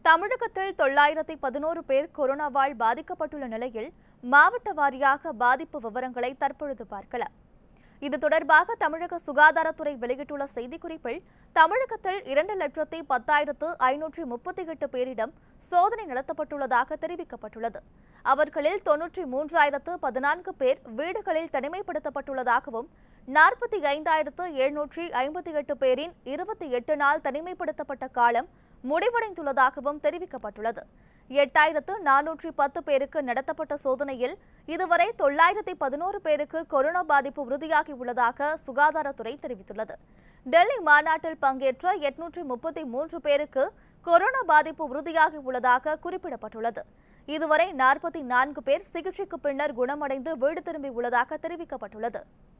தமிழகத்தில் தொள்ளாயிரத்தி பதினோரு பேர் கொரோனாவால் பாதிக்கப்பட்டுள்ள நிலையில் மாவட்ட வாரியாக பாதிப்பு விவரங்களை தற்பொழுது பார்க்கலாம் இது தொடர்பாக தமிழக சுகாதாரத்துறை வெளியிட்டுள்ள செய்திக்குறிப்பில் தமிழகத்தில் இரண்டு லட்சத்தி பத்தாயிரத்து ஐநூற்றி முப்பத்தி எட்டு பேரிடம் சோதனை நடத்தப்பட்டுள்ளதாக தெரிவிக்கப்பட்டுள்ளது அவர்களில் தொன்னூற்றி மூன்றாயிரத்து பதினான்கு பேர் வீடுகளில் தனிமைப்படுத்தப்பட்டுள்ளதாகவும் நாற்பத்தி ஐந்தாயிரத்து எழுநூற்றி ஐம்பத்தி எட்டு பேரின் இருபத்தி எட்டு நாள் தனிமைப்படுத்தப்பட்ட காலம் முடிவடைந்துள்ளதாகவும் தெரிவிக்கப்பட்டுள்ளது எட்டாயிரத்து நானூற்றி பத்து பேருக்கு நடத்தப்பட்ட சோதனையில் இதுவரை தொள்ளாயிரத்தி பதினோரு பேருக்கு கொரோனா பாதிப்பு உறுதியாகியுள்ளதாக சுகாதாரத்துறை தெரிவித்துள்ளது டெல்லி மாநாட்டில் பங்கேற்ற எட்நூற்றி முப்பத்தி மூன்று பேருக்கு கொரோனா பாதிப்பு உறுதியாகியுள்ளதாக குறிப்பிடப்பட்டுள்ளது இதுவரை நாற்பத்தி நான்கு பேர் சிகிச்சைக்கு பின்னர் குணமடைந்து வீடு திரும்பியுள்ளதாக தெரிவிக்கப்பட்டுள்ளது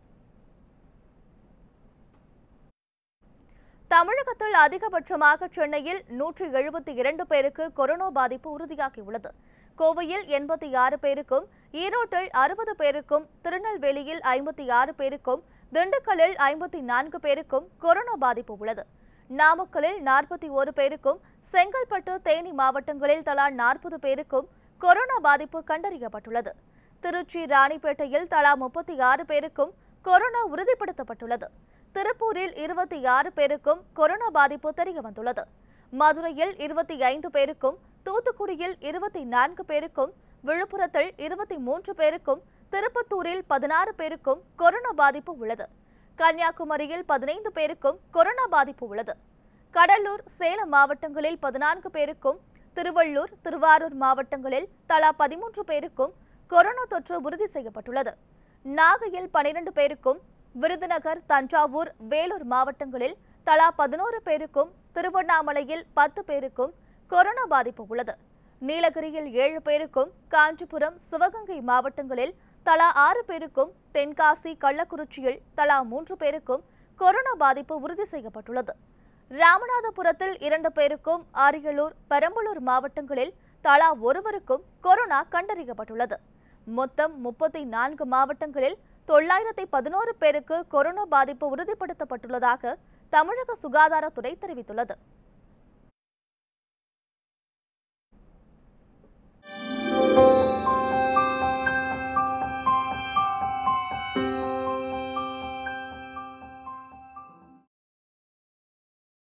தமிழகத்தில் அதிகபட்சமாக சென்னையில் நூற்றி எழுபத்தி இரண்டு பேருக்கு கொரோனா பாதிப்பு உறுதியாகியுள்ளது கோவையில் எண்பத்தி ஆறு பேருக்கும் ஈரோட்டில் அறுபது பேருக்கும் திருநெல்வேலியில் ஐம்பத்தி ஆறு பேருக்கும் திண்டுக்கல்லில் ஐம்பத்தி நான்கு பேருக்கும் கொரோனா பாதிப்பு உள்ளது நாமக்கலில் நாற்பத்தி ஒரு பேருக்கும் செங்கல்பட்டு தேனி மாவட்டங்களில் தலா நாற்பது பேருக்கும் கொரோனா பாதிப்பு கண்டறியப்பட்டுள்ளது திருச்சி ராணிப்பேட்டையில் தலா முப்பத்தி ஆறு பேருக்கும் கொரோனா உறுதிப்படுத்தப்பட்டுள்ளது திருப்பூரில் இருபத்தி ஆறு பேருக்கும் கொரோனா பாதிப்பு தெரிய வந்துள்ளது மதுரையில் இருபத்தி ஐந்து பேருக்கும் தூத்துக்குடியில் இருபத்தி நான்கு பேருக்கும் விழுப்புரத்தில் இருபத்தி மூன்று பேருக்கும் திருப்பத்தூரில் பதினாறு பேருக்கும் கொரோனா பாதிப்பு உள்ளது கன்னியாகுமரியில் பதினைந்து பேருக்கும் கொரோனா பாதிப்பு உள்ளது கடலூர் சேலம் மாவட்டங்களில் பதினான்கு பேருக்கும் திருவள்ளூர் திருவாரூர் மாவட்டங்களில் தலா பதிமூன்று பேருக்கும் கொரோனா தொற்று உறுதி செய்யப்பட்டுள்ளது நாகையில் பனிரெண்டு பேருக்கும் விருதுநகர் தஞ்சாவூர் வேலூர் மாவட்டங்களில் தலா பதினோரு பேருக்கும் திருவண்ணாமலையில் பத்து பேருக்கும் கொரோனா பாதிப்பு உள்ளது நீலகிரியில் ஏழு பேருக்கும் காஞ்சிபுரம் சிவகங்கை மாவட்டங்களில் தலா ஆறு பேருக்கும் தென்காசி கள்ளக்குறிச்சியில் தலா மூன்று பேருக்கும் கொரோனா பாதிப்பு உறுதி செய்யப்பட்டுள்ளது ராமநாதபுரத்தில் இரண்டு பேருக்கும் அரியலூர் பெரம்பலூர் மாவட்டங்களில் தலா ஒருவருக்கும் கொரோனா கண்டறியப்பட்டுள்ளது மொத்தம் முப்பத்தி நான்கு மாவட்டங்களில் தொள்ளாயிரத்தி பதினோரு பேருக்கு கொரோனா பாதிப்பு உறுதிப்படுத்தப்பட்டுள்ளதாக தமிழக சுகாதாரத்துறை தெரிவித்துள்ளது